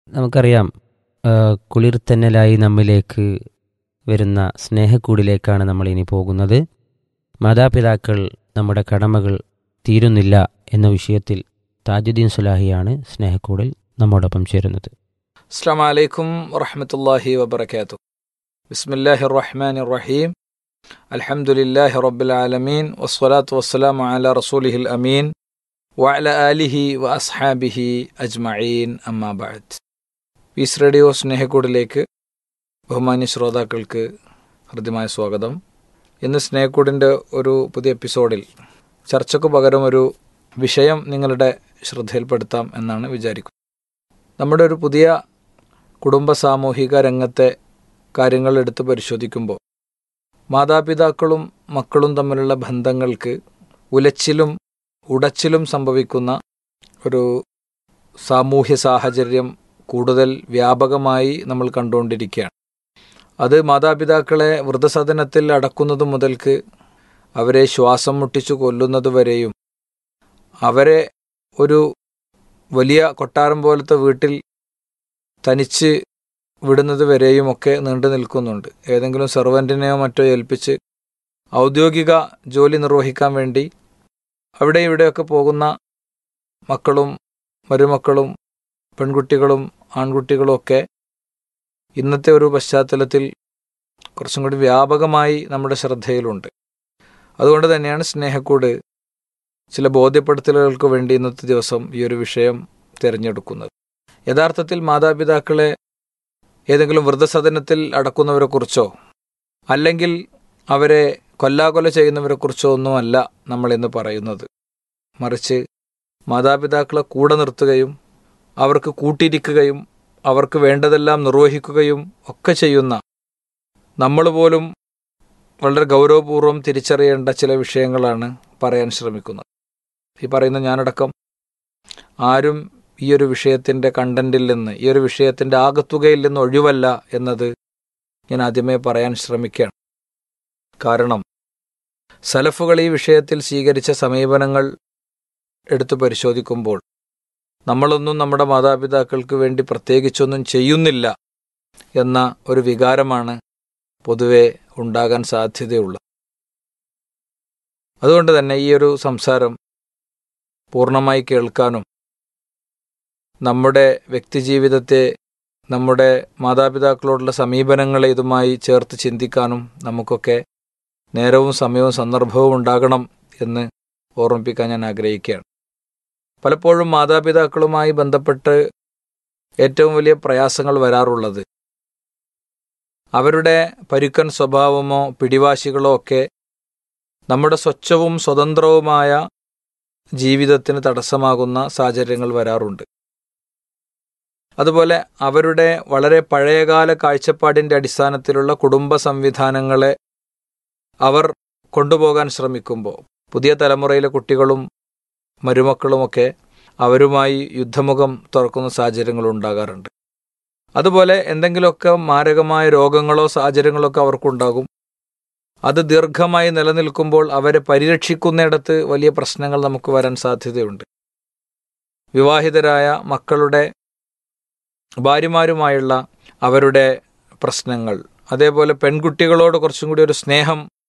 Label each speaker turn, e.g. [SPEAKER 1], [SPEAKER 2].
[SPEAKER 1] നമുക്കറിയാം ആ, കുളിർത്തന്നലായി നമ്മിലേക്ക് വരുന്ന സ്നേഹക്കൂടിലേക്കാണ് നമ്മൾ ഇനി പോകുന്നത് മാതാപിതാക്കൾ നമ്മുടെ കടമകൾ തീരുന്നില്ല എന്ന വിഷയത്തിൽ താജുദ്ദീൻ സുലാഹിയാണ് സ്നേഹക്കൂടിൽ നമ്മോടൊപ്പം ചേരുന്നത്
[SPEAKER 2] അസ്സാം വലൈക്കും വറഹമത്തല്ലാഹി വബർക്കാത്തു ബിസ്മില്ലാഹി റഹ്മാൻ റഹീം അൽഹംദുലില്ലാഹി റബ്ബിൽ ആലമീൻ വസ്സലാത്തു വസ്സലാമു അല റസൂലിഹിൽ അമീൻ വഅല ആലിഹി വ അസ്ഹാബിഹി അജ്മഈൻ അമ്മാ ബഅദ് പീസ് റേഡിയോ സ്നേഹക്കൂടിലേക്ക് ബഹുമാന്യ ശ്രോതാക്കൾക്ക് ഹൃദ്യമായ സ്വാഗതം ഇന്ന് സ്നേഹക്കൂടിൻ്റെ ഒരു പുതിയ എപ്പിസോഡിൽ ചർച്ചയ്ക്ക് പകരം ഒരു വിഷയം നിങ്ങളുടെ ശ്രദ്ധയിൽപ്പെടുത്താം എന്നാണ് വിചാരിക്കുന്നത് നമ്മുടെ ഒരു പുതിയ കുടുംബ സാമൂഹിക രംഗത്തെ കാര്യങ്ങൾ എടുത്ത് പരിശോധിക്കുമ്പോൾ മാതാപിതാക്കളും മക്കളും തമ്മിലുള്ള ബന്ധങ്ങൾക്ക് ഉലച്ചിലും ഉടച്ചിലും സംഭവിക്കുന്ന ഒരു സാമൂഹ്യ സാഹചര്യം കൂടുതൽ വ്യാപകമായി നമ്മൾ കണ്ടുകൊണ്ടിരിക്കുകയാണ് അത് മാതാപിതാക്കളെ വൃദ്ധസദനത്തിൽ അടക്കുന്നത് മുതൽക്ക് അവരെ ശ്വാസം മുട്ടിച്ചു കൊല്ലുന്നത് വരെയും അവരെ ഒരു വലിയ കൊട്ടാരം പോലത്തെ വീട്ടിൽ തനിച്ച് വിടുന്നത് വരെയും ഒക്കെ നീണ്ടു നിൽക്കുന്നുണ്ട് ഏതെങ്കിലും സെർവൻറ്റിനെയോ മറ്റോ ഏൽപ്പിച്ച് ഔദ്യോഗിക ജോലി നിർവഹിക്കാൻ വേണ്ടി അവിടെ ഇവിടെയൊക്കെ പോകുന്ന മക്കളും മരുമക്കളും പെൺകുട്ടികളും ആൺകുട്ടികളും ഒക്കെ ഇന്നത്തെ ഒരു പശ്ചാത്തലത്തിൽ കുറച്ചും കൂടി വ്യാപകമായി നമ്മുടെ ശ്രദ്ധയിലുണ്ട് അതുകൊണ്ട് തന്നെയാണ് സ്നേഹക്കൂട് ചില ബോധ്യപ്പെടുത്തലുകൾക്ക് വേണ്ടി ഇന്നത്തെ ദിവസം ഈ ഒരു വിഷയം തിരഞ്ഞെടുക്കുന്നത് യഥാർത്ഥത്തിൽ മാതാപിതാക്കളെ ഏതെങ്കിലും വൃദ്ധസദനത്തിൽ അടക്കുന്നവരെക്കുറിച്ചോ അല്ലെങ്കിൽ അവരെ കൊല്ലാകൊല ചെയ്യുന്നവരെക്കുറിച്ചോ ഒന്നുമല്ല നമ്മൾ ഇന്ന് പറയുന്നത് മറിച്ച് മാതാപിതാക്കളെ കൂടെ നിർത്തുകയും അവർക്ക് കൂട്ടിരിക്കുകയും അവർക്ക് വേണ്ടതെല്ലാം നിർവഹിക്കുകയും ഒക്കെ ചെയ്യുന്ന നമ്മൾ പോലും വളരെ ഗൗരവപൂർവ്വം തിരിച്ചറിയേണ്ട ചില വിഷയങ്ങളാണ് പറയാൻ ശ്രമിക്കുന്നത് ഈ പറയുന്ന ഞാനടക്കം ആരും ഈ ഒരു വിഷയത്തിൻ്റെ കണ്ടന്റിൽ നിന്ന് ഈ ഒരു വിഷയത്തിൻ്റെ ആകത്തുകയിൽ നിന്ന് ഒഴിവല്ല എന്നത് ഞാൻ ആദ്യമേ പറയാൻ ശ്രമിക്കുകയാണ് കാരണം സലഫുകൾ ഈ വിഷയത്തിൽ സ്വീകരിച്ച സമീപനങ്ങൾ എടുത്തു പരിശോധിക്കുമ്പോൾ നമ്മളൊന്നും നമ്മുടെ മാതാപിതാക്കൾക്ക് വേണ്ടി പ്രത്യേകിച്ചൊന്നും ചെയ്യുന്നില്ല എന്ന ഒരു വികാരമാണ് പൊതുവെ ഉണ്ടാകാൻ സാധ്യതയുള്ളത് അതുകൊണ്ട് തന്നെ ഈ ഒരു സംസാരം പൂർണ്ണമായി കേൾക്കാനും നമ്മുടെ വ്യക്തിജീവിതത്തെ നമ്മുടെ മാതാപിതാക്കളോടുള്ള സമീപനങ്ങളെ ഇതുമായി ചേർത്ത് ചിന്തിക്കാനും നമുക്കൊക്കെ നേരവും സമയവും സന്ദർഭവും ഉണ്ടാകണം എന്ന് ഓർമ്മിപ്പിക്കാൻ ഞാൻ ആഗ്രഹിക്കുകയാണ് പലപ്പോഴും മാതാപിതാക്കളുമായി ബന്ധപ്പെട്ട് ഏറ്റവും വലിയ പ്രയാസങ്ങൾ വരാറുള്ളത് അവരുടെ പരുക്കൻ സ്വഭാവമോ പിടിവാശികളോ ഒക്കെ നമ്മുടെ സ്വച്ഛവും സ്വതന്ത്രവുമായ ജീവിതത്തിന് തടസ്സമാകുന്ന സാഹചര്യങ്ങൾ വരാറുണ്ട് അതുപോലെ അവരുടെ വളരെ പഴയകാല കാഴ്ചപ്പാടിൻ്റെ അടിസ്ഥാനത്തിലുള്ള കുടുംബ സംവിധാനങ്ങളെ അവർ കൊണ്ടുപോകാൻ ശ്രമിക്കുമ്പോൾ പുതിയ തലമുറയിലെ കുട്ടികളും മരുമക്കളുമൊക്കെ അവരുമായി യുദ്ധമുഖം തുറക്കുന്ന സാഹചര്യങ്ങൾ ഉണ്ടാകാറുണ്ട് അതുപോലെ എന്തെങ്കിലുമൊക്കെ മാരകമായ രോഗങ്ങളോ സാഹചര്യങ്ങളോ ഒക്കെ അവർക്കുണ്ടാകും അത് ദീർഘമായി നിലനിൽക്കുമ്പോൾ അവരെ പരിരക്ഷിക്കുന്നിടത്ത് വലിയ പ്രശ്നങ്ങൾ നമുക്ക് വരാൻ സാധ്യതയുണ്ട് വിവാഹിതരായ മക്കളുടെ ഭാര്യമാരുമായുള്ള അവരുടെ പ്രശ്നങ്ങൾ അതേപോലെ പെൺകുട്ടികളോട് കുറച്ചും കൂടി ഒരു സ്നേഹം